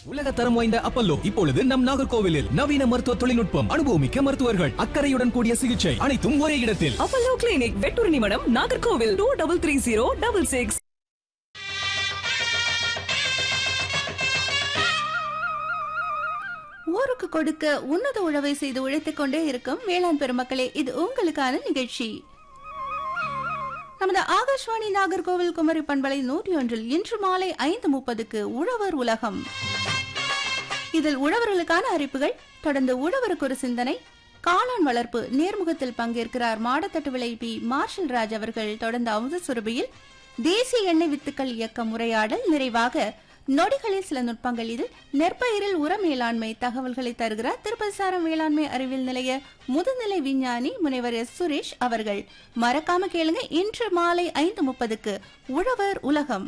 உலக தரம் வாய்ந்த அப்பல்லோ இப்பொழுது நம் நாகர்கோவிலில் நவீன மருத்துவ தொழில்நுட்பம் அனுபவமிக்க மருத்துவர்கள் அக்கறையுடன் கூடிய சிகிச்சை அனைத்தும் ஒரே இடத்தில் அப்பல்லோ கிளினிக் வெட்டூர் நிமிடம் Nagercoil two double three zero double six ஊருக்கு கொடுக்க உன்னத உழவை செய்து உழைத்துக் கொண்டே இருக்கும் வேளாண் பெருமக்களே இது உங்களுக்கான நிகழ்ச்சி நமது ஆகாஷ்வாணி நாகர்கோவில் குமரி பண்பலை நூற்றி ஒன்றில் இன்று மாலை ஐந்து முப்பதுக்கு உழவர் உலகம் இதில் உழவர்களுக்கான அறிவிப்புகள் தொடர்ந்து உழவருக்கு ஒரு சிந்தனை காளான் வளர்ப்பு நேர்முகத்தில் பங்கேற்கிறார் மாடத்தட்டு விளை பி மார்ஷல் ராஜ் அவர்கள் தொடர்ந்து அமுத சுரபியில் தேசிய எண்ணெய் வித்துக்கள் இயக்க உரையாடல் நிறைவாக நொடிகளில் சில நுட்பங்கள் இதில் நெற்பயிரில் உர மேலாண்மை தகவல்களை தருகிறார் திருப்பதி சாரம் வேளாண்மை அறிவியல் நிலைய முதுநிலை விஞ்ஞானி முனைவர் எஸ் சுரேஷ் அவர்கள் மறக்காம கேளுங்க இன்று மாலை ஐந்து முப்பதுக்கு உழவர் உலகம்